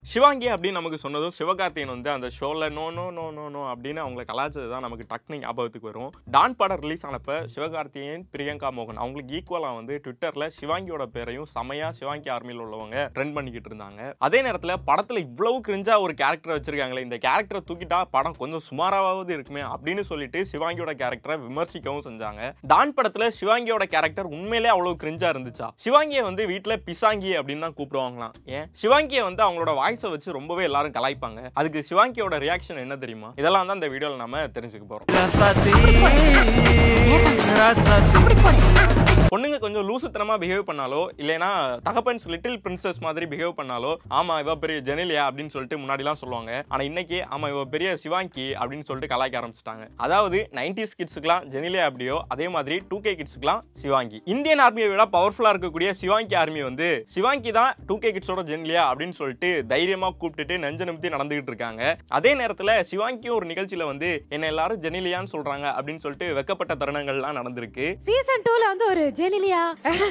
சிவாங்கி அப்படின்னு நமக்கு சொன்னதும் சிவகார்த்தியன் வந்து அந்த ஷோல no no no no no அப்படின்னு அவங்களை கலாச்சது தான் நமக்கு டக்குனு ஞாபகத்துக்கு வரும் டான் படம் ரிலீஸ் ஆனப்ப சிவகார்த்தியன் பிரியங்கா மோகன் அவங்களுக்கு ஈக்குவலா வந்து ட்விட்டர்ல சிவாங்கியோட பேரையும் செமையா சிவாங்கி ஆர்மியில் உள்ளவங்க ட்ரெண்ட் பண்ணிக்கிட்டு இருந்தாங்க அதே நேரத்துல படத்துல இவ்வளவு கிரிஞ்சா ஒரு கேரக்டர் வச்சிருக்காங்களே இந்த கேரக்டரை தூக்கிட்டா படம் கொஞ்சம் சுமாராவது இருக்குமே அப்படின்னு சொல்லிட்டு சிவாங்கியோட கேரக்டரை விமர்சிக்கவும் செஞ்சாங்க டான் படத்துல சிவாங்கியோட கேரக்டர் உண்மையிலே அவ்வளவு கிரிஞ்சா இருந்துச்சா சிவாங்கியை வந்து வீட்டுல பிசாங்கி அப்படின்னு தான் கூப்பிடுவாங்களாம் ஏன் சிவாங்கியை வந்து அவங்களோட வாய்ஸை வச்சு ரொம்பவே எல்லாரும் கலாய்ப்பாங்க அதுக்கு சிவாங்கியோட ரியாக்ஷன் என்ன தெரியுமா இதெல்லாம் தான் இந்த வீடியோல நாம தெரிஞ்சுக்க போறோம் ராசாத்தி ராசாத்தி அப்படி போடு பொண்ணுங்க கொஞ்சம் லூசுத்தனமா பிஹேவ் பண்ணாலோ இல்லைனா தகப்பன்ஸ் லிட்டில் பிரின்சஸ் மாதிரி பிஹேவ் பண்ணாலோ ஆமா இவ பெரிய ஜெனிலியா அப்படின்னு சொல்லிட்டு முன்னாடிலாம் சொல்லுவாங்க ஆனா இன்னைக்கு ஆமா இவ பெரிய சிவாங்கி அப்படின்னு சொல்லிட்டு கலாய்க்க ஆரம்பிச்சிட்டாங்க அதாவது நைன்டிஸ் கிட்ஸுக்குலாம் ஜெனிலியா அப்படியோ அதே மாதிரி டூ கே கிட்ஸுக்குலாம் சிவாங்கி இந்தியன் ஆர்மியை விட பவர்ஃபுல்லா இருக்கக்கூடிய சிவாங்கி ஆர்மி வந்து சிவாங்கி தான் டூ கே கிட்ஸோட ஜெனிலியா அப்படின்னு சொல்லிட்டு தைரியமா கூப்பிட்டுட்டு நெஞ்ச நிமித்தி நடந்துகிட்டு இருக்காங்க அதே நேரத்துல சிவாங்கியும் ஒரு நிகழ்ச்சியில வந்து என்ன எல்லாரும் ஜெனிலியான்னு சொல்றாங்க அப்படின்னு சொல்லிட்டு வெக்கப்பட்ட தருணங்கள்லாம் நடந்திருக்கு சீசன் டூல வந்து ஒரு ஜெனிலியா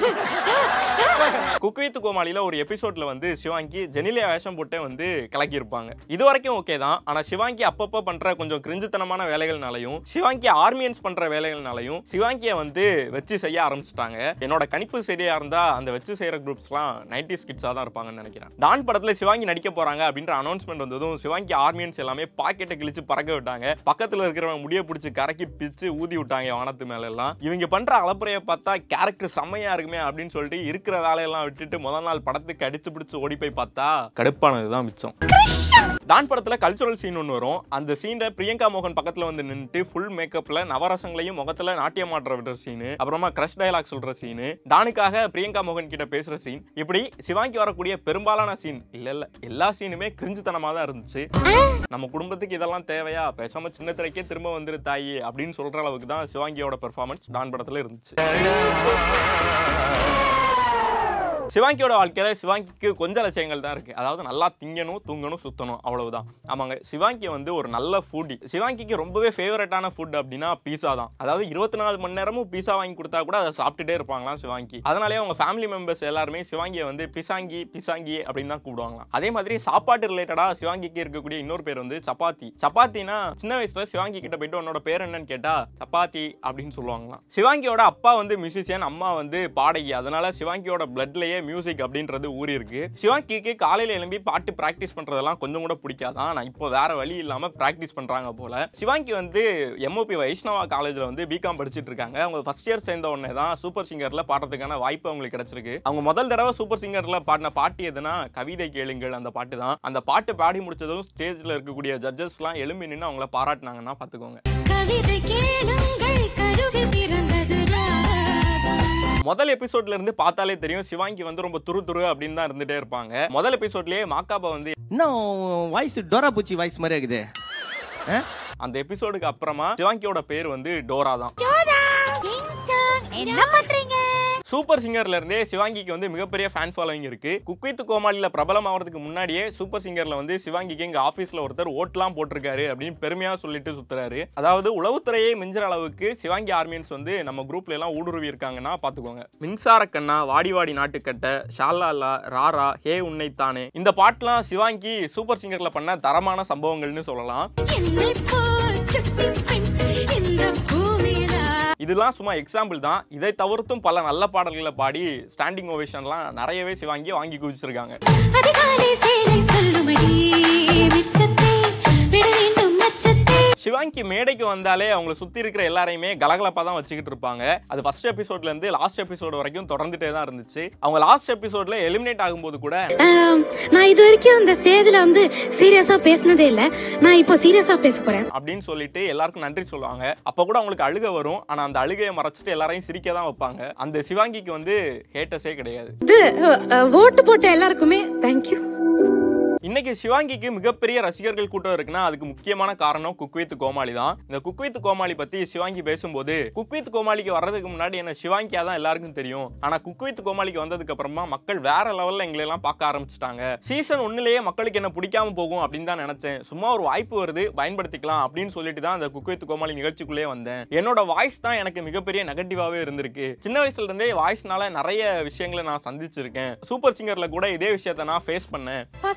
குக் வித் கோமாளியில ஒரு எபிசோட்ல வந்து சிவாங்கி ஜெனிலியா வேஷம் போட்டே வந்து கலக்கியிருப்பாங்க இது வரைக்கும் ஓகே தான் ஆனா சிவாங்கி அப்பப்போ பண்ற கொஞ்சம் கிரிஞ்சுத்தனமான வேலைகள்னாலையும் சிவாங்கி ஆர்மியன்ஸ் பண்ற வேலைகள்னாலையும் சிவாங்கியை வந்து வச்சு செய்ய ஆரம்பிச்சிட்டாங்க என்னோட கணிப்பு சரியா இருந்தா அந்த வச்சு செய்யற குரூப்ஸ்லாம் நைன்டி கிட்ஸா தான் இருப்பாங்கன்னு நினைக்கிறேன் டான் படத்துல சிவாங்கி நடிக்க போறாங்க அப்படின்ற அனௌன்ஸ்மெண்ட் வந்ததும் சிவாங்கி ஆர்மியன்ஸ் எல்லாமே பாக்கெட்டை கிழிச்சு பறக்க விட்டாங்க பக்கத்துல இருக்கிறவங்க முடிய பிடிச்சி கரக்கி பிச்சு ஊதி விட்டாங்க வானத்து மேல எல்லாம் இவங்க பண்ற அலப்புறையை பார்த்தா கேரக்டர் செம்மையா இருக்குமே அப்படின்னு சொல்லிட்டு இருக்கிற வேலையெல்லாம் விட்டுட்டு முதல் நாள் படத்துக்கு அடிச்சு பிடிச்சு ஓடி போய் பார்த்தா கடுப்பானதுதான் மிச்சம் டான் படத்துல கல்ச்சுரல் சீன் ஒன்று வரும் அந்த சீன்ல பிரியங்கா மோகன் பக்கத்துல வந்து நின்னுட்டு ஃபுல் மேக்கப்ல நவரசங்களையும் முகத்துல நாட்டியம் மாற்ற விடுற சீனு அப்புறமா கிரஷ் டயலாக் சொல்ற சீனு டானுக்காக பிரியங்கா மோகன் கிட்ட பேசுற சீன் இப்படி சிவாங்கி வரக்கூடிய பெரும்பாலான சீன் இல்ல இல்ல எல்லா சீனுமே கிரிஞ்சுத்தனமா தான் இருந்துச்சு நம்ம குடும்பத்துக்கு இதெல்லாம் தேவையா பேசாம சின்ன திரைக்கே திரும்ப வந்துரு தாயி அப்படின்னு சொல்ற அளவுக்கு தான் சிவாங்கியோட பெர்ஃபார்மன்ஸ் டான் படத்துல இருந்துச்சு சிவாங்கியோட வாழ்க்கையில சிவாங்கிக்கு கொஞ்சம் லட்சியங்கள் தான் இருக்கு அதாவது நல்லா திங்கணும் தூங்கணும் சுத்தணும் அவ்வளவுதான் ஆமாங்க சிவாங்கி வந்து ஒரு நல்ல ஃபுட் சிவாங்கிக்கு ரொம்பவே ஃபேவரட்டான ஃபுட் அப்படின்னா பீஸா தான் அதாவது இருபத்தி நாலு மணி நேரமும் பீஸா வாங்கி கொடுத்தா கூட அதை சாப்பிட்டுட்டே இருப்பாங்களாம் சிவாங்கி அதனாலே அவங்க ஃபேமிலி மெம்பர்ஸ் எல்லாருமே சிவாங்கியை வந்து பிசாங்கி பிசாங்கி அப்படின்னு தான் கூப்பிடுவாங்களாம் அதே மாதிரி சாப்பாட்டு ரிலேட்டடா சிவாங்கிக்கு இருக்கக்கூடிய இன்னொரு பேர் வந்து சப்பாத்தி சப்பாத்தினா சின்ன வயசுல சிவாங்கி கிட்ட போயிட்டு உன்னோட பேர் என்னன்னு கேட்டா சப்பாத்தி அப்படின்னு சொல்லுவாங்களாம் சிவாங்கியோட அப்பா வந்து மியூசிஷியன் அம்மா வந்து பாடகி அதனால சிவாங்கியோட பிளட்லயே மியூசிக் அப்படின்றது ஊறி இருக்கு சிவாங்கிக்கு காலையில எழும்பி பாட்டு பிராக்டிஸ் பண்றதெல்லாம் கொஞ்சம் கூட பிடிக்காதான் நான் இப்போ வேற வழி இல்லாம பிராக்டிஸ் பண்றாங்க போல சிவாங்கி வந்து எம்ஓபி வைஷ்ணவா காலேஜ்ல வந்து பிகாம் படிச்சிட்டு இருக்காங்க அவங்க ஃபர்ஸ்ட் இயர் சேர்ந்த உடனே தான் சூப்பர் சிங்கர்ல பாடுறதுக்கான வாய்ப்பு அவங்களுக்கு கிடைச்சிருக்கு அவங்க முதல் தடவை சூப்பர் சிங்கர்ல பாடின பாட்டு எதுனா கவிதை கேளுங்கள் அந்த பாட்டு தான் அந்த பாட்டு பாடி முடிச்சதும் ஸ்டேஜ்ல இருக்கக்கூடிய ஜட்ஜஸ்லாம் எழும்பி நின்று அவங்கள பாராட்டினாங்கன்னா பாத்துக்கோங்க கவிதை கேளுங்கள் கருவி பிறந்தது ராகம் முதல் எபிசோட்ல இருந்து பார்த்தாலே தெரியும் சிவாங்கி வந்து ரொம்ப துரு துரு அப்படின்னு தான் இருந்துட்டே இருப்பாங்க முதல் எபிசோட்லயே மாக்காபா வந்து இன்னும் வாய்ஸ் டோரா பூச்சி வாய்ஸ் மாதிரி இருக்குது அந்த எபிசோடுக்கு அப்புறமா சிவாங்கியோட பேர் வந்து டோரா தான் என்ன பண்றீங்க சூப்பர் சிங்கர்ல இருந்தே சிவாங்கிக்கு வந்து மிகப்பெரிய ஃபேன் ஃபாலோவிங் இருக்கு குக்வித் கோமாளில பிரபலம் ஆகிறதுக்கு முன்னாடியே சூப்பர் சிங்கர்ல வந்து சிவாங்கிக்கு எங்க ஆபீஸ்ல ஒருத்தர் ஓட்லாம் போட்டிருக்காரு அப்படின்னு பெருமையா சொல்லிட்டு சுத்துறாரு அதாவது உளவுத்துறையை மிஞ்சுற அளவுக்கு சிவாங்கி ஆர்மியன்ஸ் வந்து நம்ம குரூப்ல எல்லாம் ஊடுருவி இருக்காங்கன்னா பாத்துக்கோங்க மின்சார கண்ணா வாடி வாடி நாட்டுக்கட்ட ஷாலாலா ராரா ஹே உன்னைத்தானே இந்த பாட்டுலாம் சிவாங்கி சூப்பர் சிங்கர்ல பண்ண தரமான சம்பவங்கள்னு சொல்லலாம் என்னை போல் சுட்டி பெண் இந்த பூமியில இதெல்லாம் சும்மா எக்ஸாம்பிள் தான் இதை தவிர்த்தும் பல நல்ல பாடல்களை பாடி ஸ்டாண்டிங் ஓவேஷன்லாம் நிறையவே சிவாங்கி வாங்கி குவிச்சிருக்காங்க அதிகாலை சேலை சொல்லுமடி மிச்சத்தை விட வேண்டும் மச்சத்தை சிவாங்கி மேடைக்கு வந்தாலே அவங்கள சுத்தி இருக்கிற எல்லாரையுமே கலகலப்பா தான் வச்சுக்கிட்டு இருப்பாங்க அது ஃபர்ஸ்ட் எபிசோட்ல இருந்து லாஸ்ட் எபிசோட் வரைக்கும் தொடர்ந்துட்டே தான் இருந்துச்சு அவங்க லாஸ்ட் எபிசோட்ல எலிமினேட் ஆகும்போது கூட ஆம், நான் இது வரைக்கும் இந்த ஸ்டேஜ்ல வந்து சீரியஸா பேசினதே இல்ல நான் இப்போ சீரியஸா பேச போறேன் அப்படின்னு சொல்லிட்டு எல்லாருக்கும் நன்றி சொல்லுவாங்க அப்ப கூட அவங்களுக்கு அழுக வரும் ஆனா அந்த அழுகையை மறைச்சிட்டு எல்லாரையும் சிரிக்க தான் வைப்பாங்க அந்த சிவாங்கிக்கு வந்து ஹேட்டஸே கிடையாது இது ஓட்டு போட்ட எல்லாருக்குமே தேங்க்யூ இன்னைக்கு சிவாங்கிக்கு மிகப்பெரிய ரசிகர்கள் கூட்டம் இருக்குன்னா அதுக்கு முக்கியமான காரணம் குக்வித் கோமாளி தான் இந்த குக்வித் கோமாளி பத்தி சிவாங்கி பேசும்போது குக்வித் கோமாளிக்கு வர்றதுக்கு முன்னாடி என்ன சிவாங்கியா தான் எல்லாருக்கும் தெரியும் ஆனா குக்வித் கோமாளிக்கு வந்ததுக்கு அப்புறமா மக்கள் வேற லெவல்ல எங்களை எல்லாம் பார்க்க ஆரம்பிச்சிட்டாங்க சீசன் ஒன்னுலயே மக்களுக்கு என்ன பிடிக்காம போகும் அப்படின்னு தான் நினைச்சேன் சும்மா ஒரு வாய்ப்பு வருது பயன்படுத்திக்கலாம் அப்படின்னு சொல்லிட்டு தான் அந்த குக்வித் கோமாளி நிகழ்ச்சிக்குள்ளே வந்தேன் என்னோட வாய்ஸ் தான் எனக்கு மிகப்பெரிய நெகட்டிவாவே இருந்திருக்கு சின்ன வயசுல இருந்தே வாய்ஸ்னால நிறைய விஷயங்களை நான் சந்திச்சிருக்கேன் சூப்பர் சிங்கர்ல கூட இதே விஷயத்த நான் ஃபேஸ் பண்ணேன் பசங்க எல்லாம் வந்து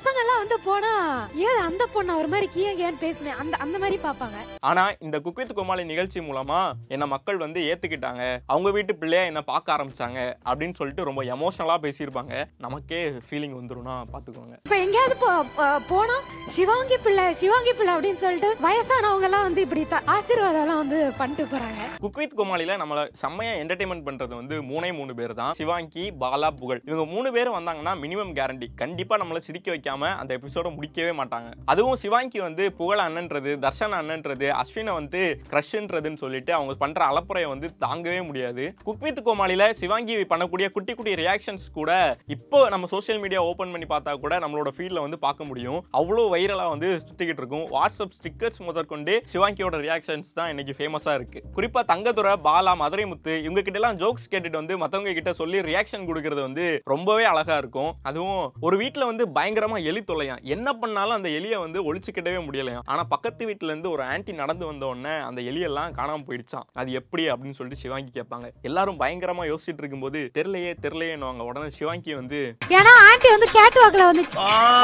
இருந்து போனா ஏன் அந்த பொண்ணு ஒரு மாதிரி கீழே ஏன் பேசுனேன் அந்த அந்த மாதிரி பாப்பாங்க ஆனா இந்த குக் வித் கோமாளி நிகழ்ச்சி மூலமா என்ன மக்கள் வந்து ஏத்துக்கிட்டாங்க அவங்க வீட்டு பிள்ளையா என்ன பார்க்க ஆரம்பிச்சாங்க அப்படின்னு சொல்லிட்டு ரொம்ப எமோஷனலா பேசியிருப்பாங்க நமக்கே ஃபீலிங் வந்துரும்னா பாத்துக்கோங்க இப்ப எங்கேயாவது போ- போ- போனா சிவாங்கி பிள்ளை சிவாங்கி பிள்ளை அப்படின்னு சொல்லிட்டு வயசானவங்க எல்லாம் வந்து இப்படி த- ஆசீர்வாதம் எல்லாம் வந்து பண்ணிட்டு போறாங்க குக் வித் கோமாளில நம்மள செம்மையா என்டர்டைன்மெண்ட் பண்றது வந்து மூணே மூணு பேர் தான் சிவாங்கி பாலா புகழ் இவங்க மூணு பேரும் வந்தாங்கன்னா மினிமம் கேரண்டி கண்டிப்பா நம்மள சிரிக்க வைக்காம அந்த எபிசோட முடிக்கவே மாட்டாங்க அதுவும் சிவாங்கி வந்து புகழ் அண்ணன்றது தர்ஷன் அண்ணன்றது அஸ்வினை வந்து க்ரஷ்ன்றதுன்னு சொல்லிட்டு அவங்க பண்ற அலப்புறையை வந்து தாங்கவே முடியாது குக் வித் கோமாளில சிவாங்கி பண்ணக்கூடிய குட்டி குட்டி ரியாக்ஷன்ஸ் கூட இப்போ நம்ம சோஷியல் மீடியா ஓபன் பண்ணி பார்த்தா கூட நம்மளோட ஃபீல்ட்ல வந்து பார்க்க முடியும் அவ்வளோ வைரலா வந்து சுத்திக்கிட்டு இருக்கும் வாட்ஸ்அப் ஸ்டிக்கர்ஸ் முதற்கொண்டு சிவாங்கியோட ரியாக்ஷன்ஸ் தான் இன்னைக்கு ஃபேமஸா இருக்கு குறிப்பா தங்கதுரை பாலா மதுரை முத்து இவங்க கிட்ட எல்லாம் ஜோக்ஸ் கேட்டுட்டு வந்து மத்தவங்க கிட்ட சொல்லி ரியாக்ஷன் கொடுக்கறது வந்து ரொம்பவே அழகா இருக்கும் அதுவும் ஒரு வீட்ல வந்து பயங்கரமா எலி தொல்லையாம் என்ன பண்ணாலும் அந்த எலியை வந்து ஒழிச்சுக்கிட்டவே முடியலையாம் ஆனா பக்கத்து வீட்ல இருந்து ஒரு ஆன்ட்டி நடந்து வந்த உடனே அந்த எலியெல்லாம் காணாம போயிடுச்சாம் அது எப்படி அப்படின்னு சொல்லிட்டு சிவாங்கி கேட்பாங்க எல்லாரும் பயங்கரமா யோசிச்சுட்டு இருக்கும்போது தெரியலையே தெரியலையேன்னு உடனே சிவாங்கி வந்து ஏன்னா ஆண்டி வந்து கேட் வாக்ல வந்துச்சு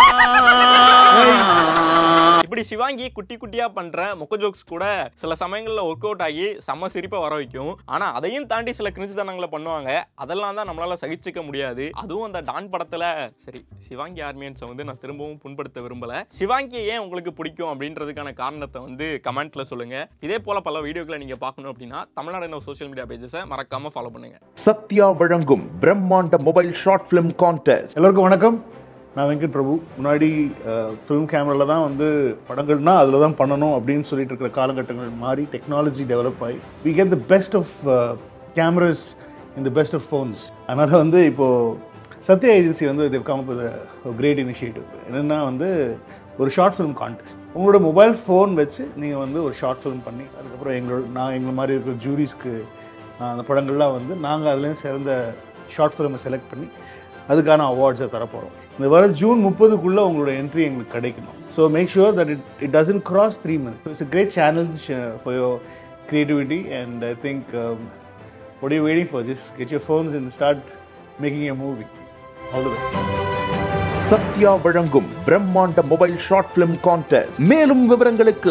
இப்படி சிவாங்கி குட்டி குட்டியா பண்ற மொக்க ஜோக்ஸ் கூட சில சமயங்கள்ல ஒர்க் அவுட் ஆகி செம்ம சிரிப்பை வர வைக்கும் ஆனா அதையும் தாண்டி சில கிரிஞ்சுத்தனங்களை பண்ணுவாங்க அதெல்லாம் தான் நம்மளால சகிச்சுக்க முடியாது அதுவும் அந்த டான் படத்துல சரி சிவாங்கி ஆர்மியன்ஸை வந்து நான் திரும்பவும் புண்படுத்த விரும்பல சிவாங்கி ஏன் உங்களுக்கு பிடிக்கும் அப்படின்றதுக்கான காரணத்தை வந்து கமெண்ட்ல சொல்லுங்க இதே போல பல வீடியோக்களை நீங்க பார்க்கணும் அப்படின்னா தமிழ்நாடு சோஷியல் மீடியா பேஜஸை மறக்காம ஃபாலோ பண்ணுங்க சத்யா வழங்கும் பிரம்மாண்ட மொபைல் ஷார்ட் ஃபிலிம் கான்டெஸ்ட் எல்லோருக்கும் வணக்கம் நான் வெங்கட் பிரபு முன்னாடி ஃபிலிம் கேமராவில் தான் வந்து படங்கள்னா அதில் தான் பண்ணணும் அப்படின்னு சொல்லிட்டு இருக்கிற காலகட்டங்கள் மாறி டெக்னாலஜி டெவலப் ஆகி we get the best of cameras in the best of phones அதனால் வந்து இப்போது சத்யா ஏஜென்சி வந்து தேவ் கம் கிரேட் இனிஷியேட்டிவ் என்னென்னா வந்து ஒரு ஷார்ட் ஃபிலிம் கான்டெஸ்ட் உங்களோட மொபைல் ஃபோன் வச்சு நீங்கள் வந்து ஒரு ஷார்ட் ஃபிலிம் பண்ணி அதுக்கப்புறம் எங்களோட நான் எங்களை மாதிரி இருக்கிற ஜூரிஸ்க்கு அந்த படங்கள்லாம் வந்து நாங்கள் அதுலேயும் சிறந்த ஷார்ட் ஃபிலிமை செலக்ட் பண்ணி அதுக்கான அவார்ட்ஸை தரப்போகிறோம் இந்த வர ஜூன் முப்பதுக்குள்ளே உங்களோட என்ட்ரி எங்களுக்கு கிடைக்கணும் so make sure that it it doesn't cross three months it's a great challenge for your creativity and I think um, what are you waiting for? Just get your phones and start making a movie. All the best. Sathya வழங்கும் பிரம்மாண்ட mobile short film contest மேலும் விவரங்களுக்கு